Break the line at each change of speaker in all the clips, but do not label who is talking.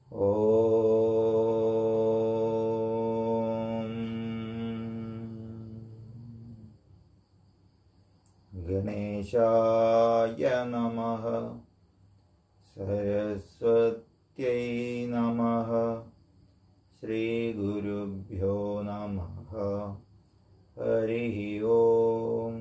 ഓം ഗണേശായ നമ സരസ്വത്यै നമ ശ്രീഗുരുഭ്യോ നമ ഹരി ഓം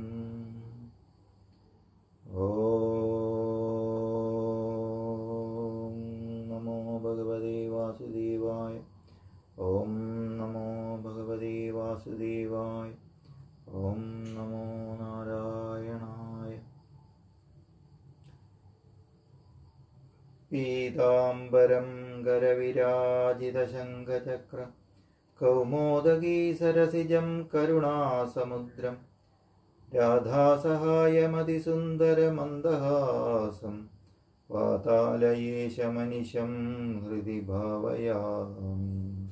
ഓം നമോ ഭഗവതേ വാസുദേവായ ഓം നമോ ഭഗവതേ വാസുദേവായ ഓം നമോ നാരായണായ പീതാംബരം കരവിരാജിതശങ്കചക്ര കൗമോദഗീ സരസിജം കരുണാസമുദ്രം രാധാസഹായമതിസുന്ദരമന്ദഹാസം വാതാലയേശമനിശം ഹൃദി ഭാവയാമി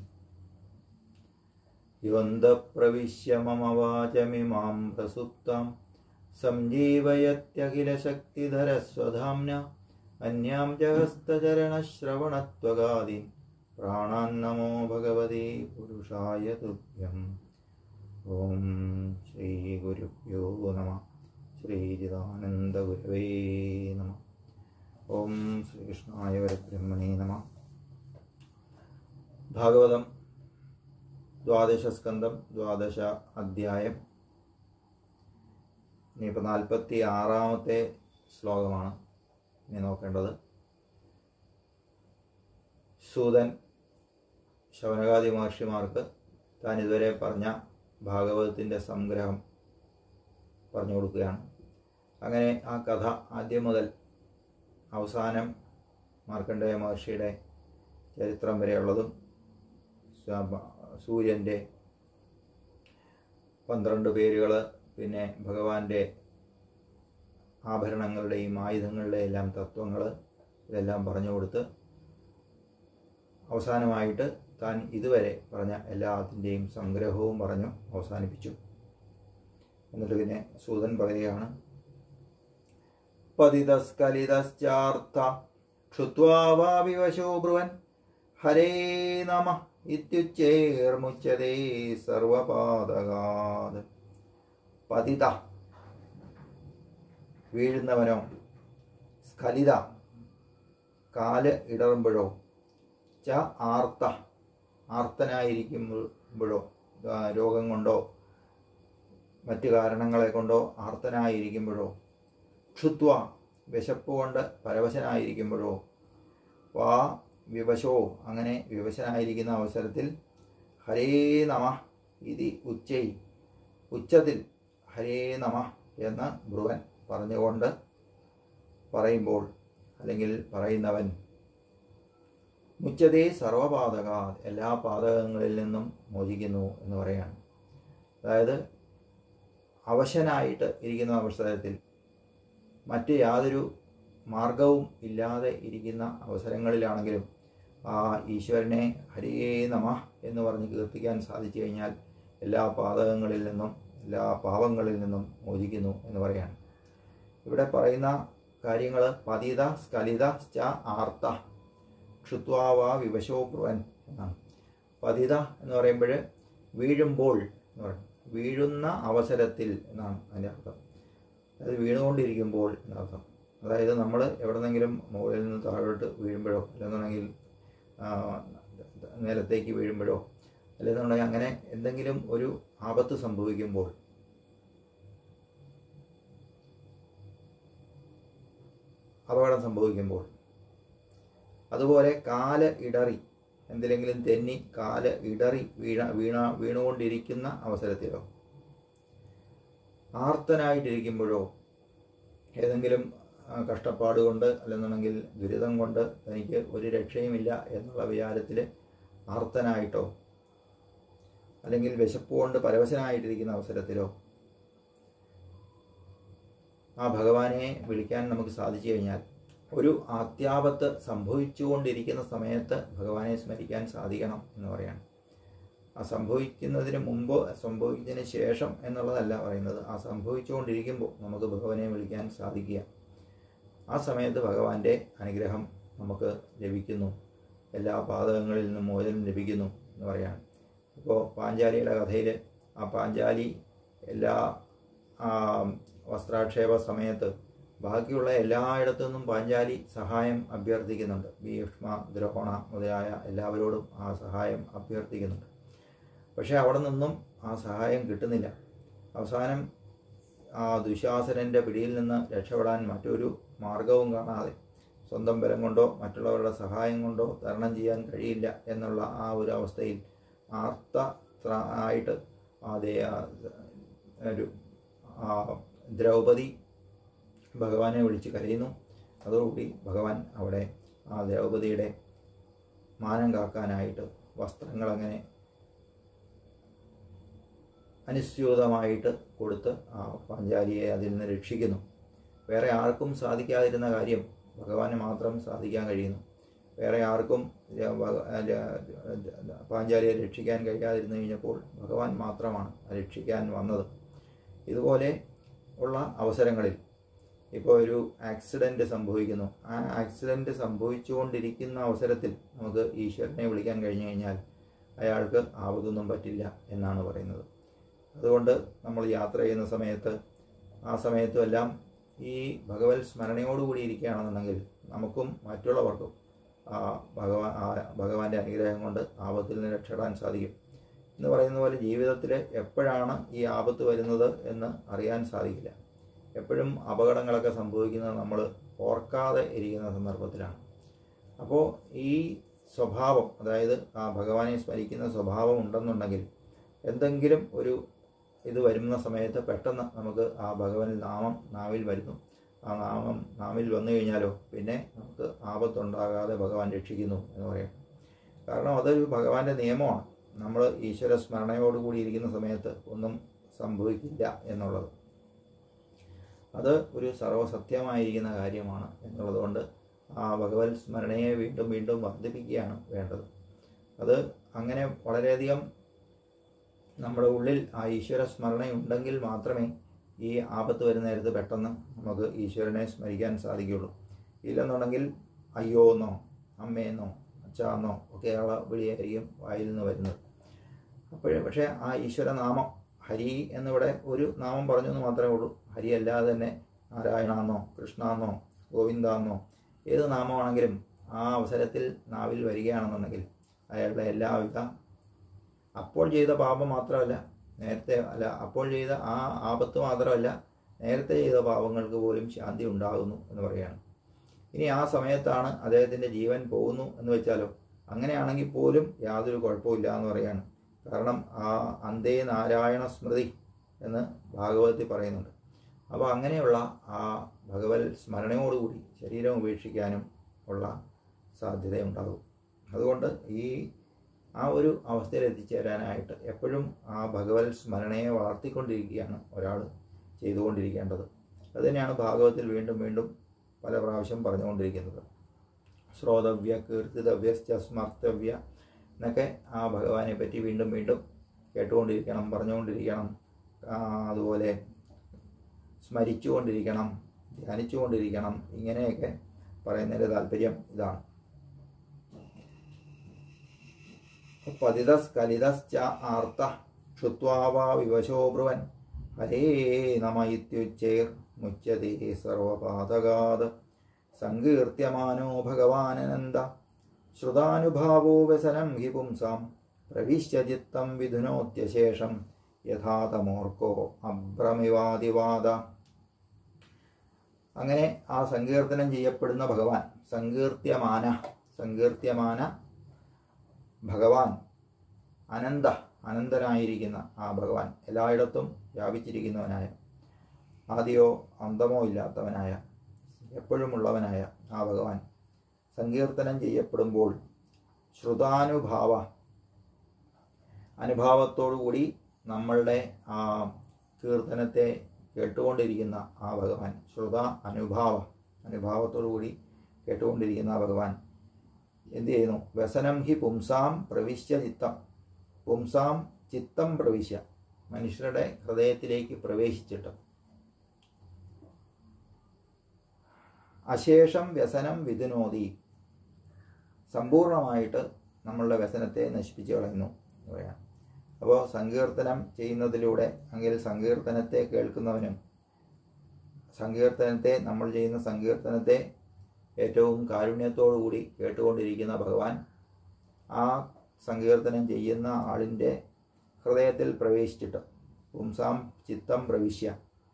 യുവന്തപ്രവിശ്യ മമ വാചമിമാം പ്രസുപ്താം സഞ്ജീവയത്യഖിലശക്തിധരസ്വധാംന അന്യാം ച ഹസ്തചരണശ്രവണത്വഗാദീൻ പ്രാണാന്നമോ ഭഗവതി പുരുഷായ തുഭ്യം ഓം ശ്രീ ഗുരുഭ്യോ നമ ശ്രീജിതാനന്ദഗുരവേ നമ ഓം ശ്രീകൃഷ്ണായ പരബ്രഹ്മണേ നമ ഭാഗവതം ദ്വാദശസ്കന്ധം ദ്വാദശ അധ്യായം ഇനിയിപ്പോൾ നാൽപ്പത്തി ആറാമത്തെ ശ്ലോകമാണ് ഇനി നോക്കേണ്ടത് സൂതൻ ശവനകാദി മഹർഷിമാർക്ക് താൻ ഇതുവരെ പറഞ്ഞ ഭാഗവതത്തിൻ്റെ സംഗ്രഹം പറഞ്ഞു കൊടുക്കുകയാണ് അങ്ങനെ ആ കഥ ആദ്യം മുതൽ അവസാനം മാർക്കണ്ഡേയ മഹർഷിയുടെ ചരിത്രം വരെയുള്ളതും സൂര്യൻ്റെ പന്ത്രണ്ട് പേരുകൾ പിന്നെ ഭഗവാന്റെ ആഭരണങ്ങളുടെയും ആയുധങ്ങളുടെയും എല്ലാം തത്വങ്ങൾ ഇതെല്ലാം പറഞ്ഞു കൊടുത്ത് അവസാനമായിട്ട് താൻ ഇതുവരെ പറഞ്ഞ എല്ലാത്തിൻ്റെയും സംഗ്രഹവും പറഞ്ഞു അവസാനിപ്പിച്ചു എന്നിട്ട് പിന്നെ സൂതൻ പറയുകയാണ് പതിതസ്കലിതശ്ചാർത്ഥ ക്ഷുത്വാ വാ വിവശോ ബ്രുവൻ ഹരേ നമ ഇത്യുച്ചേർമുച്ചതേ സർവപാതകാത് പതിത വീഴുന്നവനോ സ്ഖലിത കാല് ഇടറുമ്പോഴോ ച ആർത്ത ആർത്തനായിരിക്കുമ്പോഴോ രോഗം കൊണ്ടോ മറ്റു കാരണങ്ങളെ കൊണ്ടോ ആർത്തനായിരിക്കുമ്പോഴോ ക്ഷുത്വ വിശപ്പ് കൊണ്ട് പരവശനായിരിക്കുമ്പോഴോ വാ വിവശോ അങ്ങനെ വിവശനായിരിക്കുന്ന അവസരത്തിൽ ഹരേ നമ ഇതി ഉച്ചൈ ഉച്ചത്തിൽ ഹരേ നമ എന്ന് ബ്രുവൻ പറഞ്ഞുകൊണ്ട് പറയുമ്പോൾ അല്ലെങ്കിൽ പറയുന്നവൻ മുച്ചതേ സർവപാതക എല്ലാ പാതകങ്ങളിൽ നിന്നും മോചിക്കുന്നു എന്ന് പറയാണ് അതായത് അവശനായിട്ട് ഇരിക്കുന്ന അവസരത്തിൽ മറ്റ് യാതൊരു മാർഗവും ഇല്ലാതെ ഇരിക്കുന്ന അവസരങ്ങളിലാണെങ്കിലും ആ ഈശ്വരനെ ഹരേ നമ എന്ന് പറഞ്ഞ് കീർത്തിക്കാൻ സാധിച്ചു കഴിഞ്ഞാൽ എല്ലാ പാതകങ്ങളിൽ നിന്നും എല്ലാ പാപങ്ങളിൽ നിന്നും മോചിക്കുന്നു എന്ന് പറയാണ് ഇവിടെ പറയുന്ന കാര്യങ്ങൾ പതിത സ്കലിത ച ആർത്ത ക്ഷുത്വാവ വിവശോ ബ്രുവൻ എന്നാണ് പതിത എന്ന് പറയുമ്പോൾ വീഴുമ്പോൾ എന്ന് പറയും വീഴുന്ന അവസരത്തിൽ എന്നാണ് അതിൻ്റെ അർത്ഥം അതായത് വീണുകൊണ്ടിരിക്കുമ്പോൾ എന്നർത്ഥം അതായത് നമ്മൾ എവിടെന്നെങ്കിലും മുകളിൽ നിന്ന് താഴോട്ട് വീഴുമ്പോഴോ അല്ലെന്നുണ്ടെങ്കിൽ നിലത്തേക്ക് വീഴുമ്പോഴോ അല്ലെന്നുണ്ടെങ്കിൽ അങ്ങനെ എന്തെങ്കിലും ഒരു ആപത്ത് സംഭവിക്കുമ്പോൾ അപകടം സംഭവിക്കുമ്പോൾ അതുപോലെ കാല് ഇടറി എന്തിലെങ്കിലും തെന്നി കാല് ഇടറി വീണ വീണ വീണുകൊണ്ടിരിക്കുന്ന അവസരത്തിലോ ആർത്തനായിട്ടിരിക്കുമ്പോഴോ ഏതെങ്കിലും കഷ്ടപ്പാട് കൊണ്ട് അല്ലെന്നുണ്ടെങ്കിൽ ദുരിതം കൊണ്ട് തനിക്ക് ഒരു രക്ഷയുമില്ല എന്നുള്ള വിചാരത്തിൽ ആർത്തനായിട്ടോ അല്ലെങ്കിൽ വിശപ്പ് കൊണ്ട് പരവശനായിട്ടിരിക്കുന്ന അവസരത്തിലോ ആ ഭഗവാനെ വിളിക്കാൻ നമുക്ക് സാധിച്ചു കഴിഞ്ഞാൽ ഒരു ആത്യാപത്ത് സംഭവിച്ചുകൊണ്ടിരിക്കുന്ന സമയത്ത് ഭഗവാനെ സ്മരിക്കാൻ സാധിക്കണം എന്ന് പറയാണ് ആ സംഭവിക്കുന്നതിന് മുമ്പ് സംഭവിച്ചതിന് ശേഷം എന്നുള്ളതല്ല പറയുന്നത് ആ സംഭവിച്ചുകൊണ്ടിരിക്കുമ്പോൾ നമുക്ക് ഭഗവാനെ വിളിക്കാൻ സാധിക്കുക ആ സമയത്ത് ഭഗവാന്റെ അനുഗ്രഹം നമുക്ക് ലഭിക്കുന്നു എല്ലാ പാതകങ്ങളിൽ നിന്നും മോചനം ലഭിക്കുന്നു എന്ന് പറയാണ് ഇപ്പോൾ പാഞ്ചാലിയുടെ കഥയിൽ ആ പാഞ്ചാലി എല്ലാ ആ, വസ്ത്രാക്ഷേപ സമയത്ത് ബാക്കിയുള്ള എല്ലായിടത്തു നിന്നും പാഞ്ചാലി സഹായം അഭ്യർത്ഥിക്കുന്നുണ്ട് ഭീഷ്മ ദ്രോണ മുതലായ എല്ലാവരോടും ആ സഹായം അഭ്യർത്ഥിക്കുന്നുണ്ട് പക്ഷേ അവിടെ നിന്നും ആ സഹായം കിട്ടുന്നില്ല അവസാനം ആ ദുശാസനൻ്റെ പിടിയിൽ നിന്ന് രക്ഷപ്പെടാൻ മറ്റൊരു മാർഗവും കാണാതെ സ്വന്തം ബലം കൊണ്ടോ മറ്റുള്ളവരുടെ സഹായം കൊണ്ടോ തരണം ചെയ്യാൻ കഴിയില്ല എന്നുള്ള ആ ഒരു അവസ്ഥയിൽ ആർത്ത ത്ര- ആയിട്ട് അതേ ആ, ഒരു ആ, ദ്രൗപദി ഭഗവാനെ വിളിച്ച് കരയുന്നു അതോടുകൂടി ഭഗവാൻ അവിടെ ആ ദ്രൗപദിയുടെ മാനം കാക്കാനായിട്ട് വസ്ത്രങ്ങൾ അങ്ങനെ അനുസ്യൂതമായിട്ട് കൊടുത്ത് ആ പാഞ്ചാലിയെ അതിൽ നിന്ന് രക്ഷിക്കുന്നു വേറെ ആർക്കും സാധിക്കാതിരുന്ന കാര്യം ഭഗവാന് മാത്രം സാധിക്കാൻ കഴിയുന്നു വേറെ ആർക്കും ര- ഭഗ- ര- പാഞ്ചാലിയെ രക്ഷിക്കാൻ കഴിയാതിരുന്നു കഴിഞ്ഞപ്പോൾ ഭഗവാൻ മാത്രമാണ് രക്ഷിക്കാൻ വന്നത് ഇതുപോലെ ഉള്ള അവസരങ്ങളിൽ ഇപ്പോൾ ഒരു ആക്സിഡൻറ്റ് സംഭവിക്കുന്നു ആ ആക്സിഡൻറ്റ് സംഭവിച്ചുകൊണ്ടിരിക്കുന്ന അവസരത്തിൽ നമുക്ക് ഈശ്വരനെ വിളിക്കാൻ കഴിഞ്ഞു കഴിഞ്ഞാൽ അയാൾക്ക് ആപത്തൊന്നും പറ്റില്ല എന്നാണ് പറയുന്നത് അതുകൊണ്ട് നമ്മൾ യാത്ര ചെയ്യുന്ന സമയത്ത് ആ സമയത്തും എല്ലാം ഈ ഭഗവത് സ്മരണയോടുകൂടി ഇരിക്കുകയാണെന്നുണ്ടെങ്കിൽ നമുക്കും മറ്റുള്ളവർക്കും ആ ഭഗവാൻ ആ ഭഗവാന്റെ അനുഗ്രഹം കൊണ്ട് ആപത്തിൽ നിന്ന് രക്ഷപ്പെടാൻ സാധിക്കും എന്ന് പറയുന്ന പോലെ ജീവിതത്തിൽ എപ്പോഴാണ് ഈ ആപത്ത് വരുന്നത് എന്ന് അറിയാൻ സാധിക്കില്ല എപ്പോഴും അപകടങ്ങളൊക്കെ സംഭവിക്കുന്നത് നമ്മൾ ഓർക്കാതെ ഇരിക്കുന്ന സന്ദർഭത്തിലാണ് അപ്പോൾ ഈ സ്വഭാവം അതായത് ആ ഭഗവാനെ സ്മരിക്കുന്ന സ്വഭാവം ഉണ്ടെന്നുണ്ടെങ്കിൽ എന്തെങ്കിലും ഒരു ഇത് വരുന്ന സമയത്ത് പെട്ടെന്ന് നമുക്ക് ആ ഭഗവൻ നാമം നാവിൽ വരുന്നു ആ നാമം നാവിൽ വന്നു കഴിഞ്ഞാലോ പിന്നെ നമുക്ക് ആപത്തുണ്ടാകാതെ ഭഗവാൻ രക്ഷിക്കുന്നു എന്ന് പറയാം കാരണം അതൊരു ഭഗവാന്റെ നിയമമാണ് നമ്മൾ ഈശ്വര സ്മരണയോടുകൂടി ഇരിക്കുന്ന സമയത്ത് ഒന്നും സംഭവിക്കില്ല എന്നുള്ളത് അത് ഒരു സർവസത്യമായിരിക്കുന്ന കാര്യമാണ് എന്നുള്ളതുകൊണ്ട് ആ ഭഗവത് സ്മരണയെ വീണ്ടും വീണ്ടും വർദ്ധിപ്പിക്കുകയാണ് വേണ്ടത് അത് അങ്ങനെ വളരെയധികം നമ്മുടെ ഉള്ളിൽ ആ ഈശ്വര സ്മരണയുണ്ടെങ്കിൽ മാത്രമേ ഈ ആപത്ത് വരുന്ന നേരത്ത് പെട്ടെന്ന് നമുക്ക് ഈശ്വരനെ സ്മരിക്കാൻ സാധിക്കുകയുള്ളൂ ഇല്ലെന്നുണ്ടെങ്കിൽ അയ്യോ എന്നോ അമ്മയെന്നോ അച്ഛാന്നോ ഒക്കെയുള്ള വിളിയായിരിക്കും വായിൽ നിന്ന് വരുന്നത് അപ്പോഴേ പക്ഷേ ആ ഈശ്വര നാമം ഹരി എന്നിവിടെ ഒരു നാമം പറഞ്ഞു എന്ന് മാത്രമേ ഉള്ളൂ ഹരി അല്ലാതെ തന്നെ നാരായണാന്നോ കൃഷ്ണാന്നോ ഗോവിന്ദാന്നോ ഏത് നാമമാണെങ്കിലും ആ അവസരത്തിൽ നാവിൽ വരികയാണെന്നുണ്ടെങ്കിൽ അയാളുടെ എല്ലാവിധ അപ്പോൾ ചെയ്ത പാപം മാത്രമല്ല നേരത്തെ അല്ല അപ്പോൾ ചെയ്ത ആ ആപത്ത് മാത്രമല്ല നേരത്തെ ചെയ്ത പാപങ്ങൾക്ക് പോലും ശാന്തി ഉണ്ടാകുന്നു എന്ന് പറയുകയാണ് ഇനി ആ സമയത്താണ് അദ്ദേഹത്തിൻ്റെ ജീവൻ പോകുന്നു എന്ന് വെച്ചാലോ അങ്ങനെയാണെങ്കിൽ പോലും യാതൊരു കുഴപ്പമില്ല എന്ന് പറയാണ് കാരണം ആ അന്തേ നാരായണ സ്മൃതി എന്ന് ഭാഗവതത്തിൽ പറയുന്നുണ്ട് അപ്പോൾ അങ്ങനെയുള്ള ആ ഭഗവത് സ്മരണയോടുകൂടി ശരീരം ഉപേക്ഷിക്കാനും ഉള്ള സാധ്യതയുണ്ടാകും അതുകൊണ്ട് ഈ ആ ഒരു അവസ്ഥയിൽ എത്തിച്ചേരാനായിട്ട് എപ്പോഴും ആ ഭഗവത് സ്മരണയെ വളർത്തിക്കൊണ്ടിരിക്കുകയാണ് ഒരാൾ ചെയ്തുകൊണ്ടിരിക്കേണ്ടത് അതുതന്നെയാണ് ഭാഗവത്തിൽ വീണ്ടും വീണ്ടും പല പ്രാവശ്യം പറഞ്ഞുകൊണ്ടിരിക്കുന്നത് ശ്രോതവ്യ കീർത്തിതവ്യ സ്മർത്തവ്യ എന്നൊക്കെ ആ ഭഗവാനെ പറ്റി വീണ്ടും വീണ്ടും കേട്ടുകൊണ്ടിരിക്കണം പറഞ്ഞുകൊണ്ടിരിക്കണം ആ, അതുപോലെ സ്മരിച്ചുകൊണ്ടിരിക്കണം ധ്യാനിച്ചുകൊണ്ടിരിക്കണം ഇങ്ങനെയൊക്കെ പറയുന്നതിൻ്റെ താല്പര്യം ഇതാണ് പതിതസ്കലിതശ്ച ആർത്ത ക്ഷുത്വാവാ വിവശോ ബ്രുവൻ ഹരേ നമ ഇത്യുച്ചേർ മുച്യതേ സർവപാതകാത് സങ്കീർത്യമാനോ ഭഗവാനനന്ദ ശ്രുതാനുഭാവോ വ്യസനം ഹി പുംസാം പ്രവിശ്യ ചിത്തം വിധുനോത്യശേഷം യഥാതമോർക്കോ അഭ്രമിവാദിവാദ അങ്ങനെ ആ സങ്കീർത്തനം ചെയ്യപ്പെടുന്ന ഭഗവാൻ സങ്കീർത്യമാന സങ്കീർത്യമാന ഭഗവാൻ അനന്ത അനന്തനായിരിക്കുന്ന ആ ഭഗവാൻ എല്ലായിടത്തും വ്യാപിച്ചിരിക്കുന്നവനായ ആദ്യമോ അന്തമോ ഇല്ലാത്തവനായ എപ്പോഴുമുള്ളവനായ ആ ഭഗവാൻ സങ്കീർത്തനം ചെയ്യപ്പെടുമ്പോൾ ശ്രുതാനുഭാവ അനുഭാവത്തോടുകൂടി നമ്മളുടെ ആ കീർത്തനത്തെ കേട്ടുകൊണ്ടിരിക്കുന്ന ആ ഭഗവാൻ ശ്രുത അനുഭാവ അനുഭാവത്തോടുകൂടി കേട്ടുകൊണ്ടിരിക്കുന്ന ആ ഭഗവാൻ എന്ത് ചെയ്യുന്നു വ്യസനം ഹി പുംസാം പ്രവിശ്യ ചിത്തം പുംസാം ചിത്തം പ്രവിശ്യ മനുഷ്യരുടെ ഹൃദയത്തിലേക്ക് പ്രവേശിച്ചിട്ട് അശേഷം വ്യസനം വിധുനോതി സമ്പൂർണ്ണമായിട്ട് നമ്മളുടെ വ്യസനത്തെ നശിപ്പിച്ചു കളയുന്നു എന്ന് പറയാം അപ്പോൾ സങ്കീർത്തനം ചെയ്യുന്നതിലൂടെ അല്ലെങ്കിൽ സങ്കീർത്തനത്തെ കേൾക്കുന്നവനും സങ്കീർത്തനത്തെ നമ്മൾ ചെയ്യുന്ന സങ്കീർത്തനത്തെ ഏറ്റവും കാരുണ്യത്തോടു കൂടി കേട്ടുകൊണ്ടിരിക്കുന്ന ഭഗവാൻ ആ സങ്കീർത്തനം ചെയ്യുന്ന ആളിൻ്റെ ഹൃദയത്തിൽ പ്രവേശിച്ചിട്ട് പുംസാം ചിത്തം പ്രവിശ്യ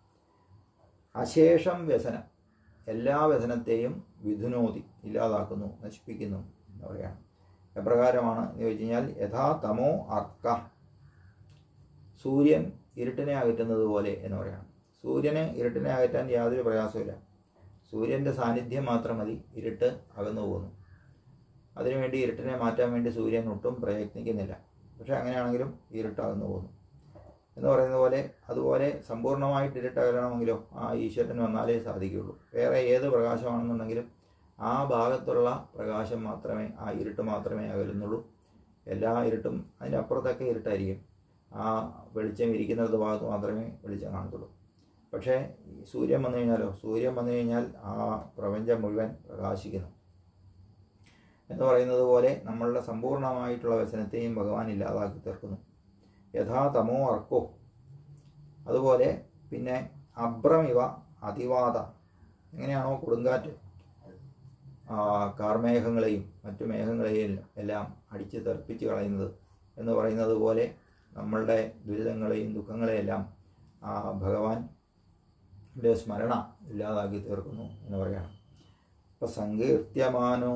അശേഷം വ്യസനം എല്ലാ വ്യസനത്തെയും വിധുനോതി ഇല്ലാതാക്കുന്നു നശിപ്പിക്കുന്നു എന്ന് പറയുകയാണ് എപ്രകാരമാണ് എന്ന് ചോദിച്ചു കഴിഞ്ഞാൽ യഥാ തമോ അർക്ക സൂര്യൻ ഇരുട്ടിനെ അകറ്റുന്നത് പോലെ എന്ന് പറയണം സൂര്യന് ഇരുട്ടിനെ അകറ്റാൻ യാതൊരു പ്രയാസമില്ല സൂര്യൻ്റെ സാന്നിധ്യം മാത്രം മതി ഇരുട്ട് അകന്നു പോകുന്നു അതിനുവേണ്ടി ഇരുട്ടിനെ മാറ്റാൻ വേണ്ടി സൂര്യൻ ഒട്ടും പ്രയത്നിക്കുന്നില്ല പക്ഷേ അങ്ങനെയാണെങ്കിലും ഇരുട്ട് അകന്നു പോകുന്നു എന്ന് പറയുന്ന പോലെ അതുപോലെ സമ്പൂർണ്ണമായിട്ട് ഇരുട്ടകലണമെങ്കിലോ ആ ഈശ്വരൻ വന്നാലേ സാധിക്കുകയുള്ളൂ വേറെ ഏത് പ്രകാശമാണെന്നുണ്ടെങ്കിലും ആ ഭാഗത്തുള്ള പ്രകാശം മാത്രമേ ആ ഇരുട്ട് മാത്രമേ അകലുന്നുള്ളൂ എല്ലാ ഇരുട്ടും അതിൻ്റെ അപ്പുറത്തൊക്കെ ഇരുട്ടായിരിക്കും ആ വെളിച്ചം ഇരിക്കുന്നത് ഭാഗത്ത് മാത്രമേ വെളിച്ചം കാണത്തുള്ളൂ പക്ഷേ ഈ സൂര്യൻ വന്നു കഴിഞ്ഞാലോ സൂര്യൻ വന്നു കഴിഞ്ഞാൽ ആ പ്രപഞ്ചം മുഴുവൻ പ്രകാശിക്കുന്നു എന്ന് പറയുന്നത് പോലെ നമ്മളുടെ സമ്പൂർണ്ണമായിട്ടുള്ള വ്യസനത്തെയും ഭഗവാൻ ഇല്ലാതാക്കി തീർക്കുന്നു യഥാ തമോ അർക്കോ അതുപോലെ പിന്നെ അബ്രമിവ അതിവാദ എങ്ങനെയാണോ കൊടുങ്കാറ്റ് ആ, കാർമേഘങ്ങളെയും മറ്റു മേഘങ്ങളെയും എല്ലാം അടിച്ച് തെറിപ്പിച്ച് കളയുന്നത് എന്ന് പറയുന്നത് പോലെ നമ്മളുടെ ദുരിതങ്ങളെയും ദുഃഖങ്ങളെയെല്ലാം ആ ഭഗവാന്റെ സ്മരണ ഇല്ലാതാക്കി തീർക്കുന്നു എന്ന് പറയണം ഇപ്പം സങ്കീർത്യമാനോ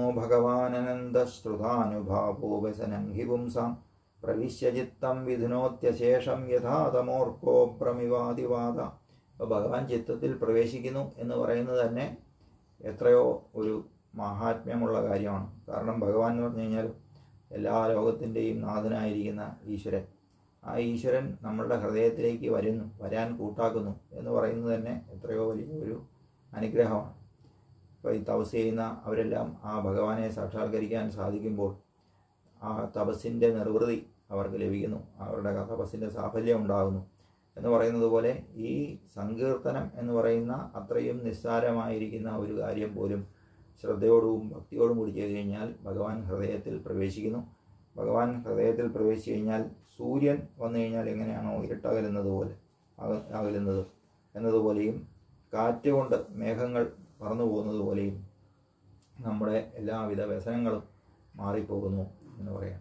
ഭഗവാനനന്ദശ്രുതാനുഭാവോ വ്യസനം ഹി പുംസാം പ്രവിശ്യ ചിത്തം വിധുനോത്യശേഷം യഥാ തമോർക്കോ പ്രമിവാതിവാദ അപ്പോൾ ഭഗവാൻ ചിത്തത്തിൽ പ്രവേശിക്കുന്നു എന്ന് പറയുന്നത് തന്നെ എത്രയോ ഒരു മഹാത്മ്യമുള്ള കാര്യമാണ് കാരണം ഭഗവാൻ എന്ന് പറഞ്ഞു കഴിഞ്ഞാൽ എല്ലാ ലോകത്തിൻ്റെയും നാഥനായിരിക്കുന്ന ഈശ്വരൻ ആ ഈശ്വരൻ നമ്മളുടെ ഹൃദയത്തിലേക്ക് വരുന്നു വരാൻ കൂട്ടാക്കുന്നു എന്ന് പറയുന്നത് തന്നെ എത്രയോ വലിയ ഒരു അനുഗ്രഹമാണ് ഇപ്പോൾ ഈ തപസ് ചെയ്യുന്ന അവരെല്ലാം ആ ഭഗവാനെ സാക്ഷാത്കരിക്കാൻ സാധിക്കുമ്പോൾ ആ തപസ്സിൻ്റെ നിർവൃതി അവർക്ക് ലഭിക്കുന്നു അവരുടെ തപസ്സിൻ്റെ സാഫല്യം ഉണ്ടാകുന്നു എന്ന് പറയുന്നത് പോലെ ഈ സങ്കീർത്തനം എന്ന് പറയുന്ന അത്രയും നിസ്സാരമായിരിക്കുന്ന ഒരു കാര്യം പോലും ശ്രദ്ധയോടും ഭക്തിയോടും കൂടി ചെയ്തു കഴിഞ്ഞാൽ ഭഗവാൻ ഹൃദയത്തിൽ പ്രവേശിക്കുന്നു ഭഗവാൻ ഹൃദയത്തിൽ പ്രവേശിച്ചു കഴിഞ്ഞാൽ സൂര്യൻ വന്നു കഴിഞ്ഞാൽ എങ്ങനെയാണോ ഇരുട്ടകലുന്നത് പോലെ അക- അകലുന്നത് എന്നതുപോലെയും കാറ്റ് കൊണ്ട് മേഘങ്ങൾ പറന്നു പോകുന്നത് പോലെയും നമ്മുടെ എല്ലാവിധ വ്യസനങ്ങളും മാറിപ്പോകുന്നു എന്ന് പറയാം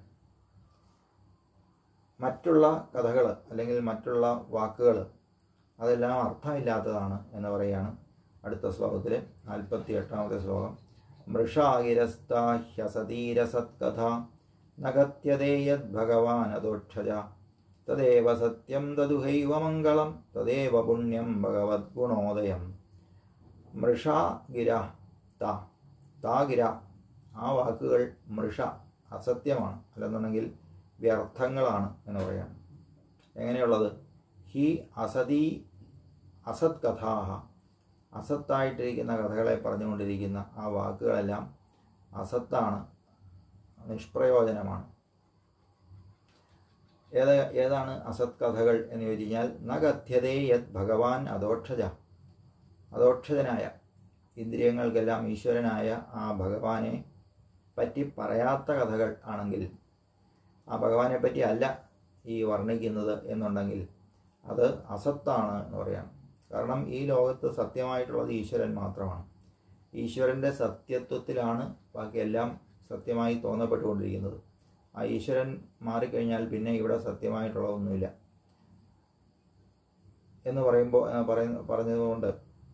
മറ്റുള്ള കഥകൾ അല്ലെങ്കിൽ മറ്റുള്ള വാക്കുകൾ അതെല്ലാം അർത്ഥമില്ലാത്തതാണ് എന്ന് പറയുകയാണ് അടുത്ത ശ്ലോകത്തിൽ നാൽപ്പത്തി എട്ടാമത്തെ ശ്ലോകം മൃഷാഗിരസ്താഹ്യസതീരസത്കഥ നഗത്യതേയത് ഭഗവാനദോക്ഷജ തദേവ സത്യം തതുഹൈവ മംഗളം തദേവ പുണ്യം ഭഗവദ്ഗുണോദയം മൃഷാഗിര ത താഗിര ആ വാക്കുകൾ മൃഷ അസത്യമാണ് അല്ലെന്നുണ്ടെങ്കിൽ വ്യർത്ഥങ്ങളാണ് എന്ന് പറയാം എങ്ങനെയുള്ളത് ഹി അസതി അസത് കഥാഹ അസത്തായിട്ടിരിക്കുന്ന കഥകളെ പറഞ്ഞുകൊണ്ടിരിക്കുന്ന ആ വാക്കുകളെല്ലാം അസത്താണ് നിഷ്പ്രയോജനമാണ് ഏത് ഏതാണ് അസത് കഥകൾ എന്ന് ചോദിച്ചു കഴിഞ്ഞാൽ ന കഥ്യതേ യത് ഭഗവാൻ അദോക്ഷജ അദോക്ഷജനായ ഇന്ദ്രിയങ്ങൾക്കെല്ലാം ഈശ്വരനായ ആ ഭഗവാനെ പറ്റി പറയാത്ത കഥകൾ ആണെങ്കിൽ ആ ഭഗവാനെ പറ്റി അല്ല ഈ വർണ്ണിക്കുന്നത് എന്നുണ്ടെങ്കിൽ അത് അസത്താണ് എന്ന് പറയാം കാരണം ഈ ലോകത്ത് സത്യമായിട്ടുള്ളത് ഈശ്വരൻ മാത്രമാണ് ഈശ്വരൻ്റെ സത്യത്വത്തിലാണ് ബാക്കിയെല്ലാം സത്യമായി തോന്നപ്പെട്ടുകൊണ്ടിരിക്കുന്നത് ആ ഈശ്വരൻ മാറിക്കഴിഞ്ഞാൽ പിന്നെ ഇവിടെ സത്യമായിട്ടുള്ളതൊന്നുമില്ല എന്ന് പറയുമ്പോൾ പറയുന്ന പറഞ്ഞതുകൊണ്ട്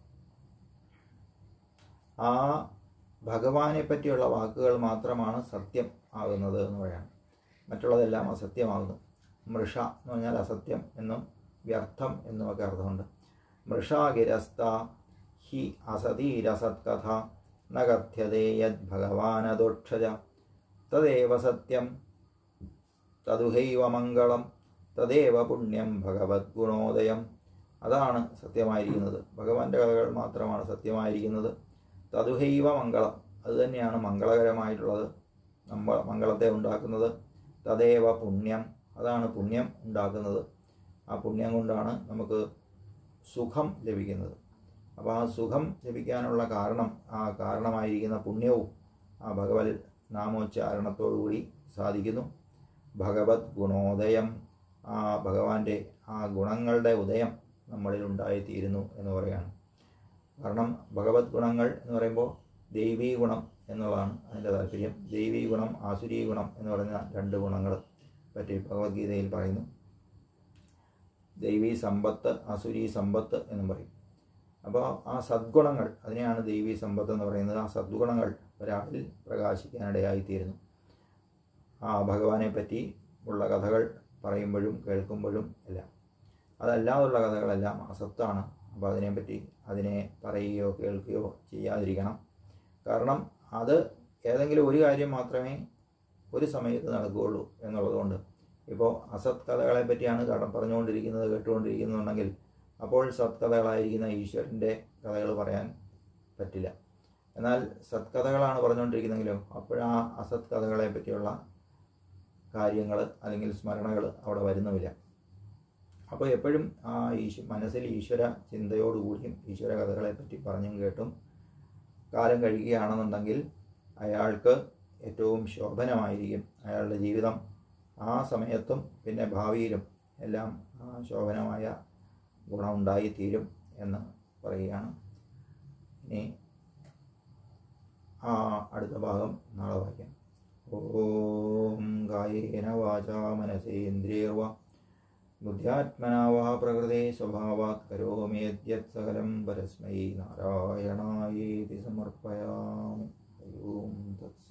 ആ ഭഗവാനെ പറ്റിയുള്ള വാക്കുകൾ മാത്രമാണ് സത്യം ആകുന്നത് എന്ന് പറയാം മറ്റുള്ളതെല്ലാം അസത്യമാകുന്നു മൃഷ എന്ന് പറഞ്ഞാൽ അസത്യം എന്നും വ്യർത്ഥം എന്നുമൊക്കെ അർത്ഥമുണ്ട് മൃഷാഗിരസ്ത ഹി അസതീരസത്കഥ ന കഥ്യതേ യത് ഭഗവാനദോക്ഷജ തദേവ സത്യം തതുഹൈവ മംഗളം തദേവ പുണ്യം ഭഗവദ്ഗുണോദയം അതാണ് സത്യമായിരിക്കുന്നത് ഭഗവാന്റെ കഥകൾ മാത്രമാണ് സത്യമായിരിക്കുന്നത് തതുഹൈവ മംഗളം അത് തന്നെയാണ് മംഗളകരമായിട്ടുള്ളത് നമ്മ മംഗളത്തെ ഉണ്ടാക്കുന്നത് തദേവ പുണ്യം അതാണ് പുണ്യം ഉണ്ടാക്കുന്നത് ആ പുണ്യം കൊണ്ടാണ് നമുക്ക് സുഖം ലഭിക്കുന്നത് അപ്പോൾ ആ സുഖം ലഭിക്കാനുള്ള കാരണം ആ കാരണമായിരിക്കുന്ന പുണ്യവും ആ ഭഗവത് നാമോച്ചാരണത്തോടുകൂടി സാധിക്കുന്നു ഭഗവത് ഗുണോദയം ആ ഭഗവാന്റെ ആ ഗുണങ്ങളുടെ ഉദയം നമ്മളിൽ ഉണ്ടായിത്തീരുന്നു എന്ന് പറയുകയാണ് കാരണം ഭഗവത് ഗുണങ്ങൾ എന്ന് പറയുമ്പോൾ ദൈവീ ഗുണം എന്നുള്ളതാണ് അതിൻ്റെ താല്പര്യം ദൈവീ ഗുണം ആസുരീ ഗുണം എന്ന് പറയുന്ന രണ്ട് ഗുണങ്ങൾ പറ്റി ഭഗവത്ഗീതയിൽ പറയുന്നു ദൈവീ സമ്പത്ത് അസുരീ സമ്പത്ത് എന്നും പറയും അപ്പോൾ ആ സദ്ഗുണങ്ങൾ അതിനെയാണ് ദൈവീ സമ്പത്ത് എന്ന് പറയുന്നത് ആ സദ്ഗുണങ്ങൾ ഒരാളിൽ പ്രകാശിക്കാനിടയായിത്തീരുന്നു ആ ഭഗവാനെ പറ്റി ഉള്ള കഥകൾ പറയുമ്പോഴും കേൾക്കുമ്പോഴും എല്ലാം അതല്ലാതുള്ള കഥകളെല്ലാം അസത്താണ് അപ്പോൾ അതിനെപ്പറ്റി അതിനെ പറയുകയോ കേൾക്കുകയോ ചെയ്യാതിരിക്കണം കാരണം അത് ഏതെങ്കിലും ഒരു കാര്യം മാത്രമേ ഒരു സമയത്ത് നടക്കുകയുള്ളൂ എന്നുള്ളതുകൊണ്ട് ഇപ്പോൾ അസത് കഥകളെ പറ്റിയാണ് കട പറഞ്ഞുകൊണ്ടിരിക്കുന്നത് കേട്ടുകൊണ്ടിരിക്കുന്നുണ്ടെങ്കിൽ അപ്പോൾ സത്കഥകളായിരിക്കുന്ന ഈശ്വരൻ്റെ കഥകൾ പറയാൻ പറ്റില്ല എന്നാൽ സത്കഥകളാണ് പറഞ്ഞുകൊണ്ടിരിക്കുന്നെങ്കിലും അപ്പോഴാ അസത് കഥകളെ പറ്റിയുള്ള കാര്യങ്ങൾ അല്ലെങ്കിൽ സ്മരണകൾ അവിടെ വരുന്നുമില്ല അപ്പോൾ എപ്പോഴും ആ ഈശ്വ മനസ്സിൽ ഈശ്വര ചിന്തയോടുകൂടിയും ഈശ്വര കഥകളെ പറ്റി പറഞ്ഞും കേട്ടും കാലം കഴിയുകയാണെന്നുണ്ടെങ്കിൽ അയാൾക്ക് ഏറ്റവും ശോഭനമായിരിക്കും അയാളുടെ ജീവിതം ആ സമയത്തും പിന്നെ ഭാവിയിലും എല്ലാം ആ ശോഭനമായ ഗുണമുണ്ടായിത്തീരും എന്ന് പറയുകയാണ് ഇനി ആ അടുത്ത ഭാഗം നാളെ വായിക്കാം ഓം കായേന വാചാ മനസേന്ദ്രിയർവ ബുദ്ധ്യാത്മനാ വാ പ്രകൃതേ സ്വഭാവാത് കരോമേദ്യത് സകലം പരസ്മൈ നാരായണായേതി സമർപ്പയാമി ഓം തത്സ